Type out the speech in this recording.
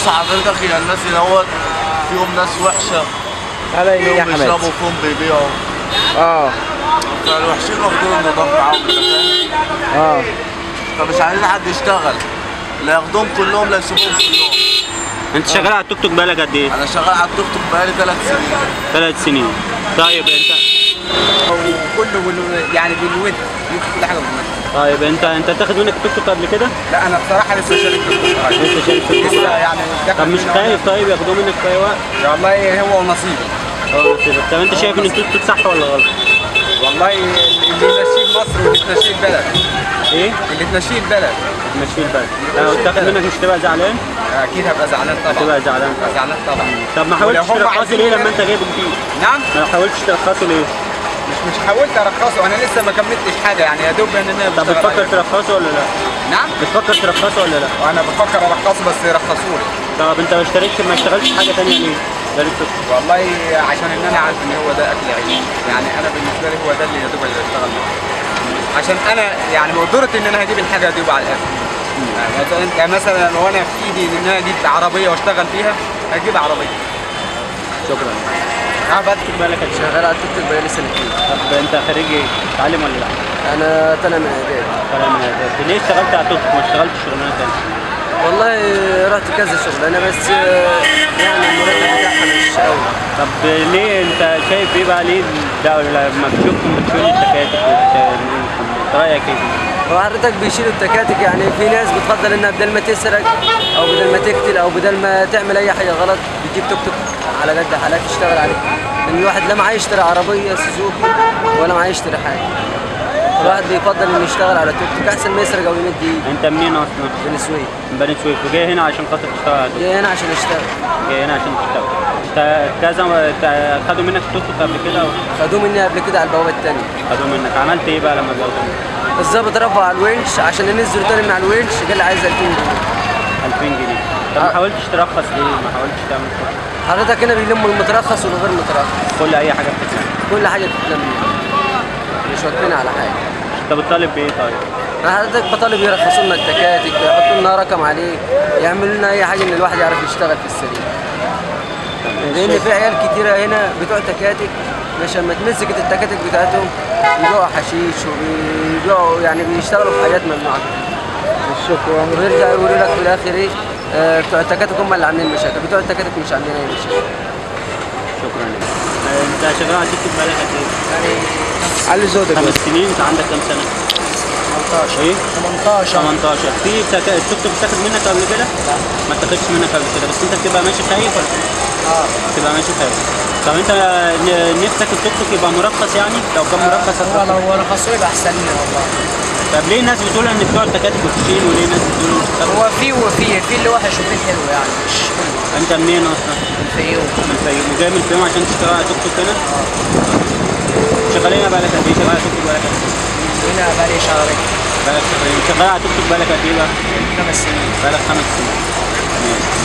بص حضرتك هي الناس دوت فيهم ناس وحشه على يمين يا فيهم حماد بيشربوا فيهم بيبيعوا اه فالوحشين واخدين النضاف معاهم كده فاهم اه فمش عايزين حد يشتغل لا ياخدوهم كلهم لا يسيبوهم كلهم انت شغال على التوك توك بقالك قد ايه؟ انا شغال على التوك توك بقالي ثلاث سنين ثلاث سنين طيب انت وكله بال- يعني بالود يمكن كل حاجه بالود طيب انت انت تاخد منك التوك توك قبل كده؟ لا انا بصراحه لسه شارك في الكورة. لسه شايف في لسه الكورة. يعني دخل طب مش فينا خايف طيب ياخدوه منك في اي وقت؟ والله هو ونصيبي اه نصيبك. طب انت شايف ان التوك توك صح ولا غلط؟ والله اللي يمشيه مصر واللي تمشيه البلد ايه؟ اللي تمشيه البلد ماشي البلد لو اتاخد منك مش تبقى زعلان؟ اكيد هبقى زعلان طبعا هتبقى زعلان هبقى زعلان طبعا طب ما ولو حاولتش هم ترخصه عايزين ليه لما يعملوا- انت جايبه جديد؟ نعم ما حاولتش ترخصه ليه؟ مش مش حاولت ارخصه انا لسه ما كملتش حاجه يعني يا دوب ان انا طب بشتغل بتفكر عليه. ترخصه ولا لا؟ نعم بتفكر ترخصه ولا لا؟ وانا بفكر ارخصه بس يرخصوا لي طب انت ما اشتريتش ما اشتغلتش حاجه ثانيه ليه؟ غير التوك توك. والله عشان ان انا عارف ان هو ده اكل عيش يعني انا بالنسبه لي هو ده اللي يا دوب اللي اشتغل معاه عشان انا يعني مقدرتي ان انا هجيب الحاجه دي على الاخر يعني مثلا يعني مثلا لو انا في ايدي ان انا اجيب عربيه واشتغل فيها هجيب عربيه شكرا اه بس توك بالك قد ايه؟ شغال على التيك توك بقالي سنتين طب انت خريج ايه؟ متعلم ولا لا؟ انا طالع من اعدادي طالع من اعدادي ليه اشتغلت على التوك توك ما اشتغلتش شغلانه ثانيه؟ والله رحت كذا شغلانه بس آه، يعني المرتب بتاعها مش قوي طب ليه انت شايف ايه بقى ليه ده لما بتشوفكم بتشيلوا التكاتك وبت- رايك ايه؟ هو حضرتك بيشيلوا التكاتك يعني في ناس بتفضل انها بدل ما تسرق او بدل ما تقتل او بدل ما تعمل اي حاجه غلط بتجيب توك توك على قد حالات تشتغل عليه لان الواحد لا معاه يشتري عربيه سوزوكي ولا معاه يشتري حاجه الواحد بيفضل انه يشتغل على توك توك احسن ما يسرق او يمد ايده انت منين اصلا؟ من سويد من بني سويف وجاي هنا عشان خاطر تشتغل على التوك جاي هنا عشان اشتغل توك. جاي هنا عشان تشتغل انت كذا انت خدوا منك التوك توك قبل كده أو خدوه مني قبل كده على البوابه الثانيه خدوه منك عملت ايه بقى لما بياخدوا منك؟ الظابط رفع على الونش عشان ينزل تاني من على الونش قال لي عايز 2000 جنيه 2000 جنيه طب ما اه. حاولتش ترخص ليه؟ ما حاولتش تعمل كده حضرتك هنا بيلموا المترخص والغير مترخص كل اي حاجه بتتعمل كل حاجه بتتلم مش واقفين على حاجه انت بتطالب بايه طيب؟ انا حضرتك بطالب يرخصوا لنا التكاتك يحطوا لنا رقم عليه يعملوا لنا اي حاجه ان الواحد يعرف يشتغل في السرير لان في عيال كتيره هنا بتوع تكاتك مش لما اتمسكت التكاتك بتاعتهم بيبيعوا حشيش وبيبيعوا يعني بيشتغلوا في حاجات ممنوعه شكرا ويرجع يقولوا لك في الاخر ايه آه، بتوع التكاتك هم اللي عاملين مشاكل بتوع التكاتك مش عاملين اي مشاكل شكرا لك اه، انت شغال على التيك توك بقالك قد ايه؟ علي زودك خمس سنين انت عندك كام سنه؟ 18 ايه؟ 18 18 في تك- التوك توك اتاخد منك قبل كده؟ لا ما اتاخدش منك قبل كده بس انت بتبقى ماشي خايف ولا اه بتبقى ماشي خايف طب انت ن- نفسك التوك توك يبقى مرخص يعني؟ لو كان مرخص هترخص. لو رخصوا يبقى احسن لي والله طب ليه الناس بتقول ان بتوع التكاتك وحشين وليه الناس بتقول مش بتاخد؟ هو في وفي في اللي وحش وفي الحلو يعني مش كله انت منين اصلا؟ الفيوم من الفيوم وجاي من الفيوم عشان تشتغل على توك توك هنا؟ شغال هنا بقالك قد ايه؟ شغال على توك توك بقالك قد ايه؟ هنا بقالي شهرين بقالك شغال شغال على توك توك بقالك قد ايه بقى؟ خمس سنين بقالك خمس سنين. ماشي.